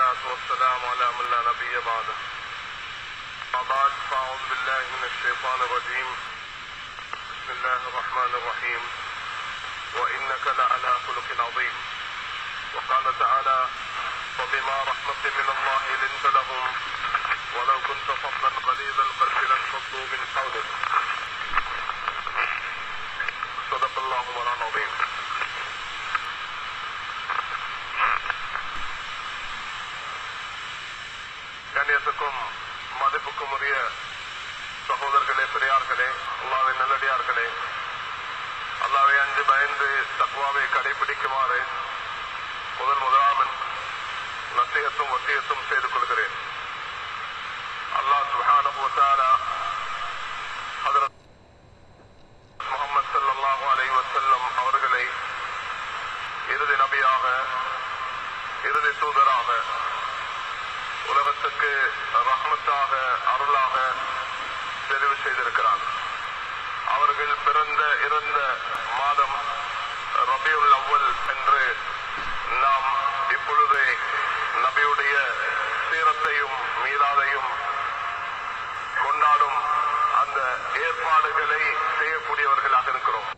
والصلاة والسلام على من لا نبي بعده وبعد فأعوذ بالله من الشيطان الرجيم بسم الله الرحمن الرحيم وإنك لعلى خلق عظيم وقال تعالى فبما رحمة من الله لنت لهم ولو كنت فظا غليظ القلب لانفضوا من حولك صدق الله مولانا العظيم கண்ணியத்துக்கும் மதிப்புக்கும் உரிய சகோதரர்களே பெரியார்களே அல்லாவின் நல்லடியார்களே அல்லாவை அஞ்சு பயந்து தக்குவாவை கடைபிடிக்குமாறு முதல் முதலாமன் நசிகத்தும் வசியத்தும் செய்து கொள்கிறேன் அல்லாஹ் சுஹானஹு வ தஆலா ஹஜ்ரத் முஹம்மது ஸல்லல்லாஹு அலைஹி வஸல்லம் அவர்களை இறுதி நபியாக இறுதி தூதராக உலகத்துக்கு ரஹ்மத்தாக அருளாக தெரிவு செய்திருக்கிறார் அவர்கள் பிறந்த இருந்த மாதம் ரபியுல் அவ்வல் என்று நாம் இப்பொழுது நபியுடைய சீரத்தையும் மீளாதையும் கொண்டாடும் அந்த ஏற்பாடுகளை செய்யக்கூடியவர்களாக இருக்கிறோம்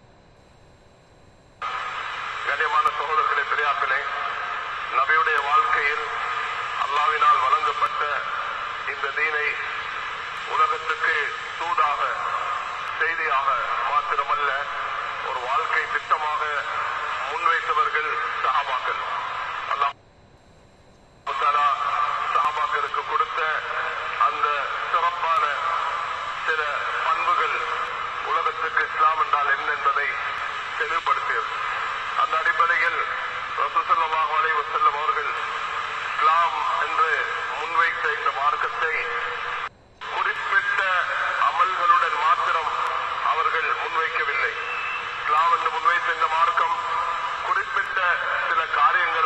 கண்ணியமான சகோதரர்களே பெரியார்களே நபியுடைய வாழ்க்கையில் அல்லாவினால் வழங்கப்பட்ட இந்த தீனை உலகத்துக்கு தூதாக செய்தியாக மாத்திரமல்ல ஒரு வாழ்க்கை திட்டமாக முன்வைத்தவர்கள் சஹாபாக்கள் அல்லாஹ் தஆலா சஹாபாக்களுக்கு கொடுத்த அந்த சிறப்பான சில பண்புகள் உலகத்துக்கு இஸ்லாம் என்றால் என்ன என்பதை தெளிவுபடுத்தியது அந்த அடிப்படையில் ரசூசல்லாஹு அலைஹி வஸல்லம் அவர்கள் இஸ்லாம் என்று முன்வைத்த இந்த மார்க்கத்தை குறிப்பிட்ட அமல்களுடன் மாத்திரம் அவர்கள் முன்வைக்கவில்லை இஸ்லாம் என்று முன்வைத்த இந்த மார்க்கம் குறிப்பிட்ட சில காரியங்கள்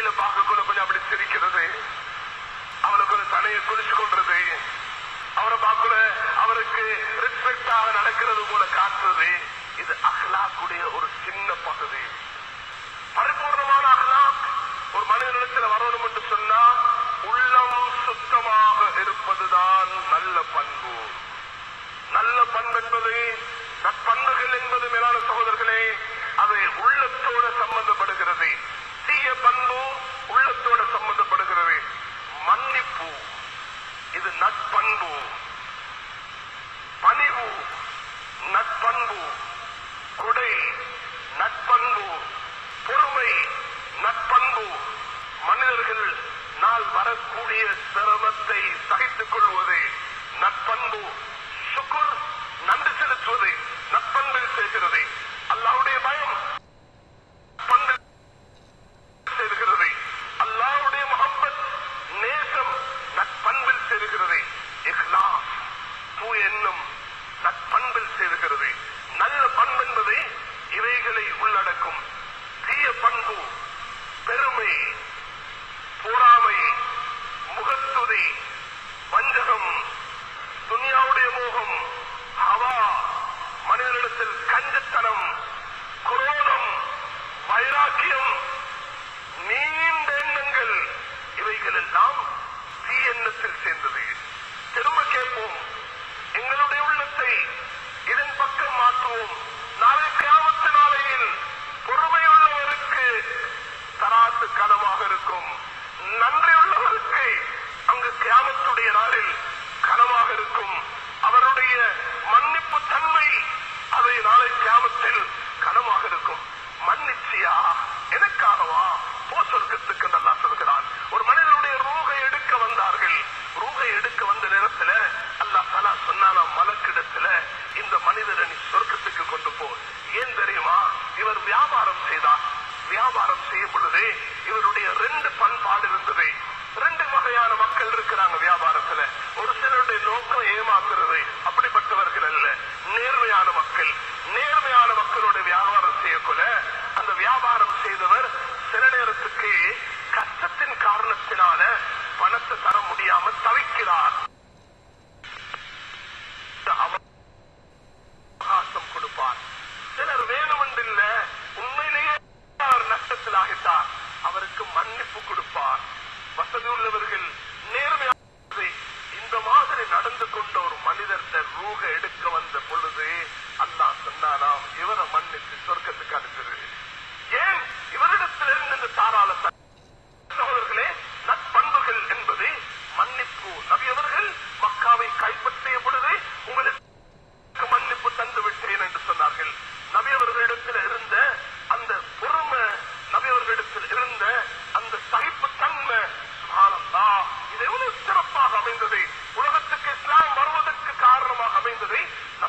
வெளியில பார்க்கக்குள்ள கொஞ்சம் அப்படி சிரிக்கிறது அவனுக்கு ஒரு தலையை குளிச்சு கொள்றது அவரை பார்க்கல அவருக்கு ரெஸ்பெக்டாக நடக்கிறது போல காட்டுறது இது அஹ்லாக்குடைய ஒரு சின்ன பகுதி பரிபூர்ணமான அஹ்லாக் ஒரு மனிதனிடத்தில் வரணும் என்று சொன்னா உள்ளம் சுத்தமாக இருப்பதுதான் நல்ல பண்பு நல்ல பண்பு என்பது நற்பண்புகள் என்பது மேலான சகோதரர்களே அது உள்ளத்தோட சம்பந்தப்படுகிறது தீய பண்பு உள்ளத்தோட சம்பந்தப்படுகிறது மன்னிப்பு இது நற்பண்பு பணிவு நற்பண்பு கொடை நற்பண்பு பொறுமை நற்பண்பு மனிதர்கள் நாள் வரக்கூடிய சிரமத்தை சகித்துக் கொள்வது நற்பண்பு சுக்குர் நன்றி செலுத்துவது நற்பண்பில் சேர்கிறது அல்லாவுடைய பயம் பண்பில் சேர்கிறது அல்லாவுடைய முகப்பத் நேசம் நற்பண்பில் சேர்கிறது இஹ்லாஸ் தூய எண்ணம் நற்பண்பில் சேர்கிறது நல்ல பண்பு என்பது இவைகளை உள்ளடக்கும் தீய பண்பு பெருமை பொறாமை முகத்துதி வஞ்சகம் துனியாவுடைய மோகம் ஹவா மனிதனிடத்தில் கஞ்சத்தனம் குரோதம் வைராக்கியம் நீண்ட எண்ணங்கள் இவைகள் எல்லாம் தீ எண்ணத்தில் சேர்ந்தது திரும்ப கேட்போம் எங்களுடைய உள்ளத்தை இதன் பக்கம் மாற்றுவோம் நாளை கிராமத்து நாளையில் பொறுமையுள்ளவருக்கு தராசு கனமாக இருக்கும் நன்றியுள்ளவருக்கு அங்கு கிராமத்துடைய நாளில் கனமாக இருக்கும் அவருடைய மன்னிப்பு தன்மை அதை நாளை கிராமத்தில் கனமாக இருக்கும் மன்னிச்சியா எனக்காகவா போ சொர்க்கத்துக்கு நல்லா சொல்கிறான் ஒரு மனிதனுடைய ரூகை எடுக்க வந்தார்கள் ரூகை எடுக்க வந்த நேரத்துல அல்லாஹ் தலா சொன்னானா மலக்கிடத்துல இந்த மனிதரை நீ சொர்க்கத்துக்கு கொண்டு போ ஏன் தெரியுமா இவர் வியாபாரம் செய்தார் வியாபாரம் செய்யும் பொழுது இவருடைய ரெண்டு பண்பாடு இருந்தது ரெண்டு வகையான மக்கள் இருக்கிறாங்க வியாபாரத்துல ஒரு சிலருடைய நோக்கம் ஏமாத்துறது அப்படிப்பட்டவர்கள் அல்ல நேர்மையான மக்கள் நேர்மையான மக்களோட வியாபாரம் செய்யக்குள்ள அந்த வியாபாரம் செய்தவர் சில நேரத்துக்கு கஷ்டத்தின் காரணத்தினால பணத்தை தர முடியாம தவிக்கிறார் அவர் அவகாசம் கொடுப்பார் சிலர் வேணுமென்றில்ல உண்மையிலேயே அவர் நஷ்டத்தில் ஆகிட்டார் அவருக்கு மன்னிப்பு கொடுப்பார் வசதி உள்ளவர்கள் நேர்மையாக இந்த மாதிரி நடந்து கொண்ட ஒரு மனிதர்கிட்ட ரூக எடுக்க வந்த பொழுது அல்லாஹ் சொன்னாராம் இவரை மன்னித்து சொர்க்கத்துக்கு அனுப்பிடு ஏன் இவரிடத்திலிருந்து இந்த தாராள சகோதரர்களே நற்பண்புகள் என்பது மன்னிப்பு நபி அவர்கள் மக்காவை கைப்பற்றிய பொழுது உங்களுக்கு மன்னிப்பு தந்து விட்டேன் என்று சொன்னார்கள் நபி அவர்களிடத்தில் இருந்த அந்த பொறுமை நபி அவர்களிடத்தில் இருந்த அந்த சகிப்பு தன்மை சுப்ஹானல்லாஹ், இது எவ்வளவு சிறப்பாக அமைந்தது உலகத்துக்கு இஸ்லாம் வருவதற்கு காரணமாக அமைந்ததை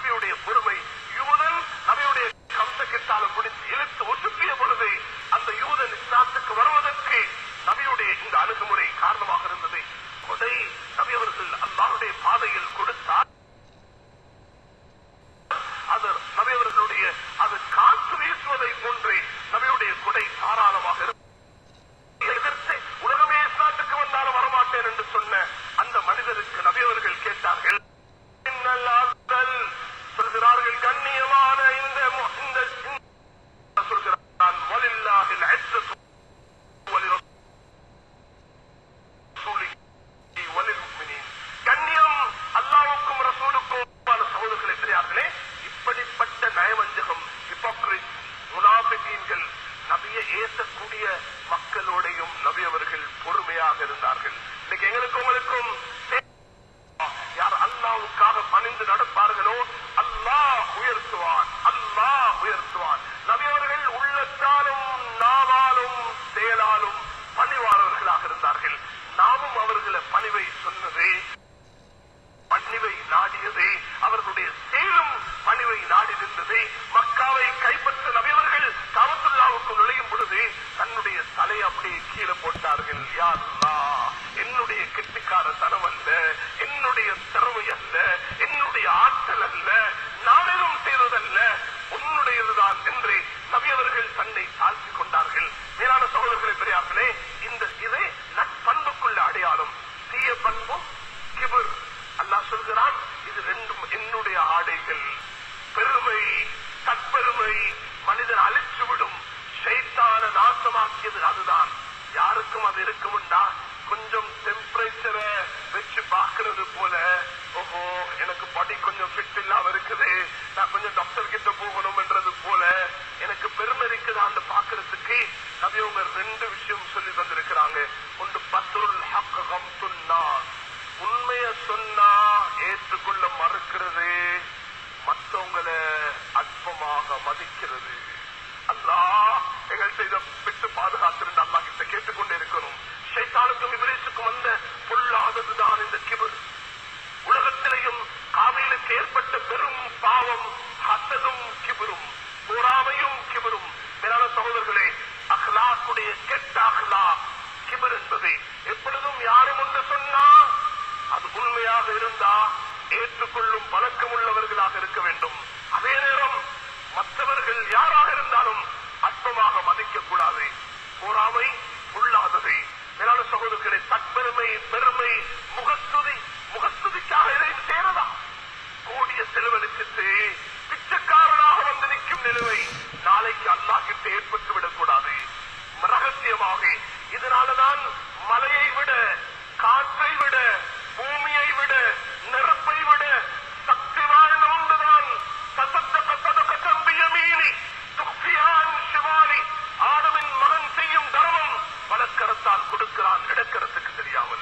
அது இருக்கும்டா கொஞ்சம் டெம்பரேச்சரை வச்சு பாக்குறது போல ஓஹோ எனக்கு பாடி கொஞ்சம் ஃபிட் இல்லாம இருக்குது நான் கொஞ்சம் டாக்டர் கிட்ட போகணும்ன்றது போல எனக்கு பெருமை இருக்குதான்னு பாக்குறதுக்கு நபியவங்க ரெண்டு விஷயம் சொல்லி தந்திருக்கிறாங்க ஒன்று பத்ருல் ஹக்கம் சொன்னா உண்மைய சொன்னா ஏற்றுக்கொள்ள மறுக்கிறது மற்றவங்களை அற்பமாக மதிக்கிறது அல்லாஹ் எங்கள் செய்த விட்டு பாதுகாத்திருந்த அல்லா கிட்ட கேட்டுக்கொண்டே இருக்கணும் ஷைத்தானுக்கும் இபிலிசுக்கும் வந்த பொல்லாததுதான் இந்த கிபர் உலகத்திலேயும் காவிலுக்கு ஏற்பட்ட பெரும் பாவம் ஹசதும் கிபரும் பொறாமையும் கிபரும் மேலான சகோதரர்களே அஹ்லாக்குடைய கெட்ட அஹ்லா கிபர் என்பது எப்பொழுதும் யாரும் ஒன்று சொன்னா அது உண்மையாக இருந்தா ஏற்றுக்கொள்ளும் பழக்கம் உள்ளவர்களாக இருக்க வேண்டும் அதே நேரம் மற்றவர்கள் யாராக இருந்தாலும் அற்பமாக மதிக்க கூடாது பொறாமை உள்ளாதது மேலான சகோதரர்களை தற்பெருமை பெருமை முகஸ்துதி முகஸ்துதிக்காக இதையும் சேரதா கோடிய செலவழிச்சிட்டு பிச்சைக்காரனாக வந்து நிற்கும் நிலுவை நாளைக்கு அல்லாஹ் கிட்ட ஏற்பட்டு விடக்கூடாது ரகசியமாக இதனாலதான் மலையை விட காற்றை விட பூமியை விட நெருப்பை விட சக்தி வாய்ந்த ஒன்றுதான் சசத்த கசத கம்பி யமீனி துக்ஃபியான் ஷிவாலி ஆடமின் மகன் செய்யும் தர்மம் வலக்கரத்தால் கொடுக்கிறான் இடக்கரத்துக்கு தெரியாமல்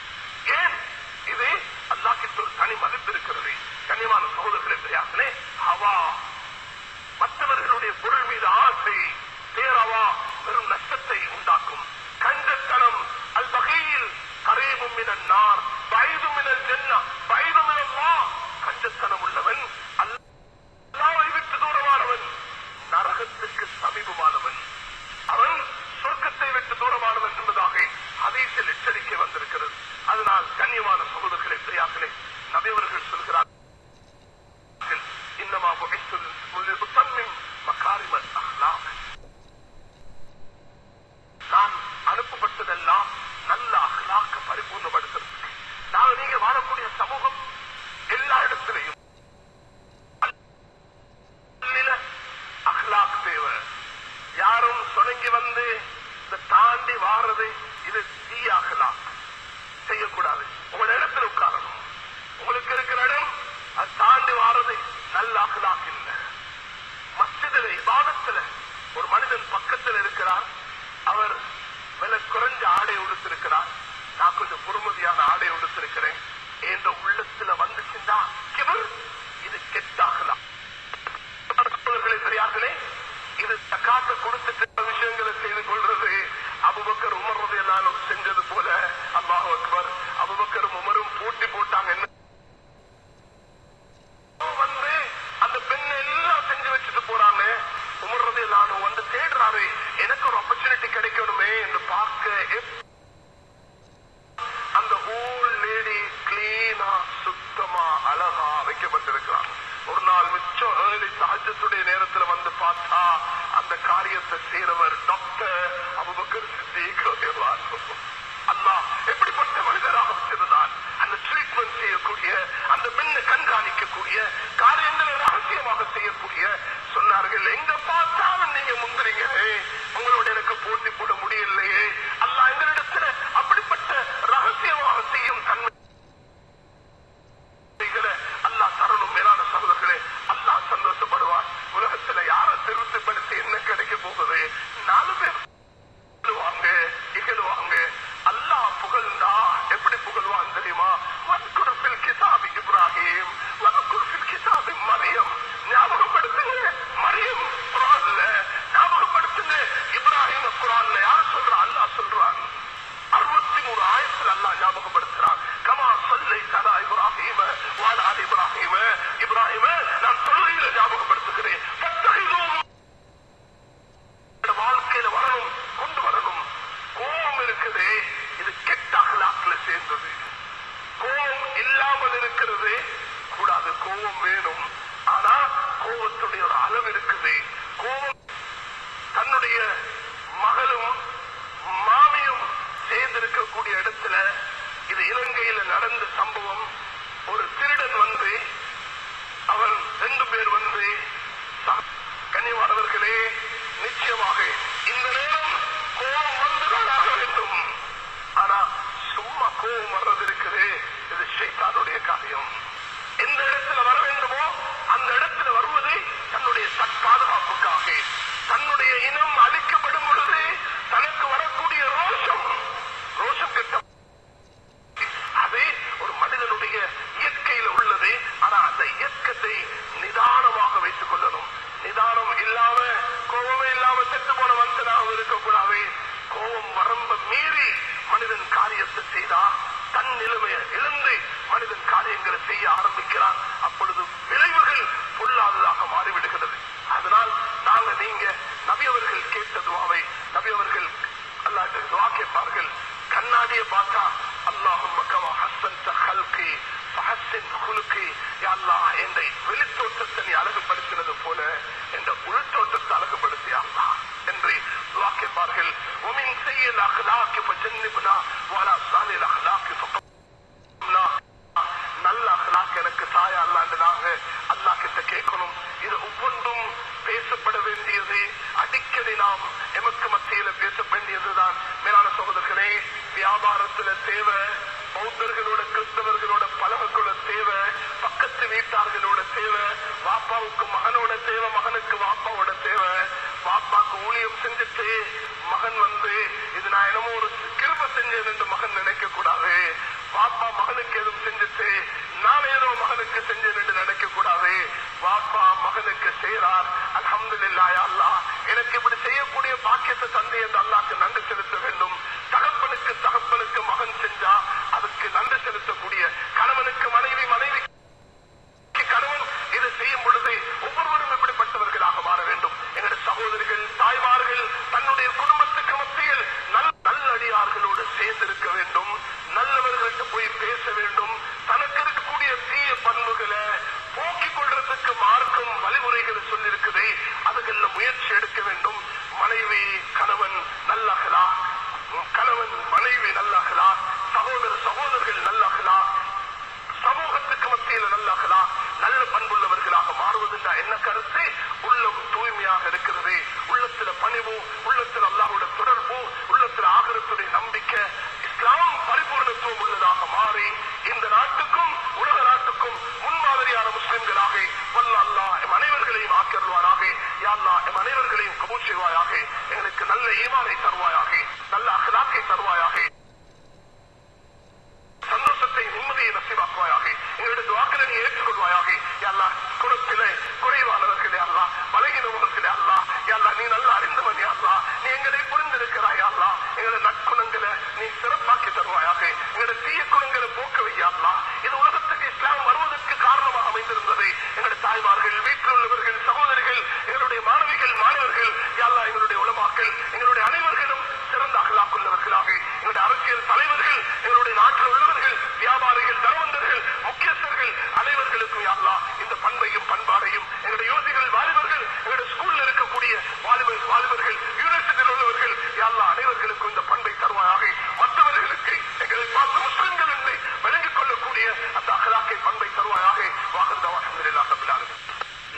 ஏன் இது அல்லாஹ்கிட்ட ஒரு தனி மதிப்பு இருக்கிறது கனிமான சகோதரர்களே தெரியாமலே ஹவா மற்றவர்களுடைய பொருள் மீது ஆசை பேரவா பெரும் நஷ்டத்தை உண்டாக்கும் கஞ்சத்தனம் அல் வகையில் கரேபும் மினன்னார் பயதும் மினல் ஜென்னா பயதும் மினல்லா கஞ்சத்தனம் உள்ளவன் அல்லாவை விட்டு தூரமானவன் நரகத்துக்கு சமீபமானவன் அவன் சொர்க்கத்தை விட்டு தூரமானவன் என்பதாக ஹதீஸில் எச்சரிக்கை வந்திருக்கிறது அதனால் கண்ணியமான சகோதரர்களே பெரியார்களே நபியவர்கள் சொல்கிறார் இன்னமா புகைத்துல் முத்தம்மின் மக்காரிமல் அஹ்லாக் நான் அனுப்பப்பட்டதெல்லாம் நல்ல அஹ்லாக்க பரிபூர்ணப்படுத்துறதுக்கு நாங்க நீங்க வாழக்கூடிய சமூகம் எல்லா இடத்திலையும் நல்ல அஹ்லாக் தேவை யாரும் சொலங்கி வந்து இந்த தாண்டி வாடுறது இது தீ அஹ்லாக் செய்யக்கூடாது உங்களோட இடத்துல உட்காரணும் உங்களுக்கு இருக்கிற இடம் அது தாண்டி வாடுறது நல்ல அஹ்லாக் இல்ல மஸ்ஜிதில் இபாதத்துல ஒரு மனிதன் பக்கத்தில் இருக்கிறார் அவர் விலை குறைஞ்ச ஆடை உடுத்திருக்கிறார் நான் கொஞ்சம் பொறுமதியான ஆடை உடுத்திருக்கிறேன் என்ற உள்ளத்துல வந்துச்சுண்டா கிவர் இது கெட்டாகலாம் சகோதரர்களே பெரியார்களே இது தக்காத்த கொடுத்துட்டு விஷயங்களை செய்து கொள்றது அபுபக்கர் உமர்றது எல்லாம் செஞ்சது போல அல்லாஹ் அக்பர் அபுபக்கரும் உமரும் போட்டி போட்டாங்க என்ன வந்து அந்த பெண்ணை எல்லாம் செஞ்சு வச்சுட்டு போறாங்க உமர்றது எல்லாம் வந்து தேடுறாரு எனக்கு ஒரு ஆப்பர்ச்சுனிட்டி கிடைக்கணுமே என்று பார்க்க எப்- அந்த ஓல் லேடி கிளீனா சுத்தமா அழகா வைக்கப்பட்டிருக்கிறான் ஒரு நாள் மிச்சம் ஏர்லி சஹஜத்துடைய நேரத்துல வந்து பார்த்தா அந்த காரியத்தை செய்றவர் டாக்டர் அபுபக்கர் சித்திக் ரலியல்லாஹு அன்ஹு. அல்லாஹ் எப்படிப்பட்ட மனிதராக வச்சிருந்தான் அந்த ட்ரீட்மெண்ட் செய்யக்கூடிய அந்த பெண்ணை கண்காணிக்கக்கூடிய காரியங்களை ரகசியமாக செய்யக்கூடிய சொன்னார்கள் எங்க பார்த்தாலும் நீங்க முந்திரிங்களே உங்களோட எனக்கு போட்டி போட முடியலையே அல்லாஹ் எங்களிடத்துல அப்படிப்பட்ட ரகசியமாக செய்யும் தன்மை செய்கிற அல்லாஹ் தரணும் மேலான சகோதரர்களே அல்லாஹ் சந்தோஷப்படுவார் உலகத்துல யாரை திருப்திப்படுத்தி என்ன கிடைக்க போகுது நாலு பேர் புகழுவாங்க இகழுவாங்க அல்லாஹ் புகழ்ந்தா எப்படி புகழ்வான் தெரியுமா வன்குருப்பில் கிதாபி இப்ராஹிம் வன்குருப்பில் கிதாபி மரியம் ஞாபகப்படுத்துங்க மரியம் குரான்ல ஞாபகப்படுத்துங்க இப்ராஹிம் குரான்ல யார் சொல்றா அல்லாஹ் சொல்றான் அறுபத்தி மூணு ஆயிரத்தில் அல்லாஹ் ஞாபகப்படுத்துறான் கமா சொல்லை கதா இப்ராஹிம வாழாது இப்ராஹிம இப்ராஹிம நான் தொழுகையில ஞாபகப்படுத்துகிறேன் பத்தகைதோம் வாழ்க்கையில வரணும் கொண்டு வரணும் கோபம் இருக்குது இது கெட்ட அகலாக்குல சேர்ந்தது கோபம் இல்லாமல் இருக்கிறது கூடாது கோபம் வேணும் ஆனா கோபத்துடைய ஒரு அளவு இருக்குது கோபம் தன்னுடைய மகளும் மாமியும் சேர்ந்திருக்கக்கூடிய இடத்துல இது இலங்கையில நடந்த சம்பவம் ஒரு திருடன் வந்து அவன் ரெண்டு பேர் வந்து ச- கண்ணியமானவர்களே நிச்சயமாக இந்த நேரம் கோபம் வந்துதான் ஆக வேண்டும் நபியை பார்த்தா அல்லாஹும் கமா ஹஸ்ஸன் ஹல்கி ஃபஹஸ்ஸின் குலுக்கி யா அல்லாஹ் என்ற வெளித்தோட்டத்தை நீ அழகுபடுத்தினது போல என்ற உள்தோட்டத்தை அழகுபடுத்தி அல்லாஹ் என்று துஆ கேட்பார்கள் ومن سيء الاخلاق فجنبنا وعلى صالح الاخلاق فقمنا நல்ல அகலாக் எனக்கு தாயா அல்லாண்டுனாங்க அல்லா கிட்ட கேட்கணும் இது ஒவ்வொன்றும் பேசப்பட வேண்டியது அடிக்கடி நாம் எமக்கு மத்தியில பேச வேண்டியதுதான் மேலான சகோதரர்களே வியாபாரத்துல தேவை பௌத்தர்களோட கிறிஸ்தவர்களோட பழகக்கூட தேவை பக்கத்து வீட்டார்களோட தேவை வாப்பாவுக்கு மகனோட தேவை மகனுக்கு வாப்பாவோட தேவை வாப்பாக்கு ஊழியம் செஞ்சுட்டு மகன் வந்து இது நான் என்னமோ ஒரு கிருப செஞ்சேன் என்று மகன் நினைக்க கூடாது பாப்பா மகனுக்கு எதுவும் செஞ்சுட்டு நான் ஏதோ மகனுக்கு செஞ்சேன் என்று நினைக்க கூடாது பாப்பா மகனுக்கு செய்யறார் அல்ஹம்துலில்லாஹ் அல்லாஹ் எனக்கு இப்படி செய்யக்கூடிய பாக்கியத்தை தந்தை என்று அல்லாஹ்க்கு நன்றி செலுத்த வேண்டும் தகப்பனுக்கு தகப்பனுக்கு மகன் செஞ்சா அதுக்கு நன்றி செலுத்தக்கூடிய கணவனுக்கு மனைவி மனைவி கணவன் இதை செய்யும் பொழுது ஒவ்வொருவரும் எப்படிப்பட்டவர்களாக மாற வேண்டும் எங்களுடைய சகோதரிகள் தாய்மார்கள் தன்னுடைய குடும்பத்துக்கு மத்தியில் நல் நல்லடியார்களோடு சேர்ந்திருக்க வேண்டும் நல்லவர்கள்ட்ட போய் பேச வேண்டும் தனக்கு இருக்கக்கூடிய தீய பண்புகளை போக்கிக் கொள்றதுக்கு மார்க்கும் வழிமுறைகளை சொல்லியிருக்குதே அதுகள்ல முயற்சி எடுக்க வேண்டும் மனைவி கணவன் நல்லகலா கணவன் மனைவி நல்லகலா சகோதர சகோதரர்கள் நல்லகலா சமூகத்துக்கு மத்தியில நல்லகலா நல்ல பண்புள்ளவர்களாக மாறுவதுண்டா என்ன கருத்து உள்ளம் தூய்மையாக இருக்கிறது உள்ளத்துல பணிவு உள்ளத்துல அல்லாஹோட தொடர்பு உள்ளத்துல ஆகரத்துடைய நம்பிக்கை இஸ்லாம் பரிபூர்ணத்துவம் உள்ளதாக மாறி இந்த நாட்டுக்கும் உலக நாட்டுக்கும் முன்மாதிரியான முஸ்லிம்களாக வல்ல அல்லாஹ் எம் அனைவர்களையும் ஆக்கிடுவாராக யா அல்லாஹ் எம் அனைவர்களையும் கபூல் செய்வாயாக எங்களுக்கு நல்ல ஈமானை தருவாயாக நல்ல அகலாக்கை தருவாயாக